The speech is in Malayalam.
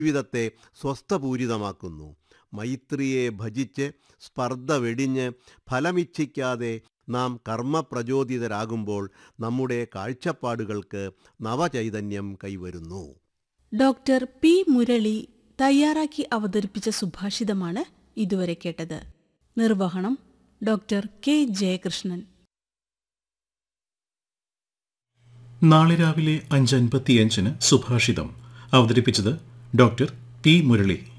ജീവിതത്തെ സ്വസ്ഥപൂരിതമാക്കുന്നു മൈത്രിയെ ഭജിച്ച് സ്പർദ്ധ വെടിഞ്ഞ് ഫലമിച്ഛിക്കാതെ നാം കർമ്മപ്രചോദിതരാകുമ്പോൾ നമ്മുടെ കാഴ്ചപ്പാടുകൾക്ക് നവചൈതന്യം കൈവരുന്നു ഡോക്ടർ പി മുരളി തയ്യാറാക്കി അവതരിപ്പിച്ച സുഭാഷിതമാണ് ഇതുവരെ കേട്ടത് നിർവഹണം ഡോക്ടർ കെ ജയകൃഷ്ണൻ നാളെ രാവിലെ അഞ്ച് അൻപത്തിയഞ്ചിന് സുഭാഷിതം അവതരിപ്പിച്ചത് ഡോക്ടർ പി മുരളി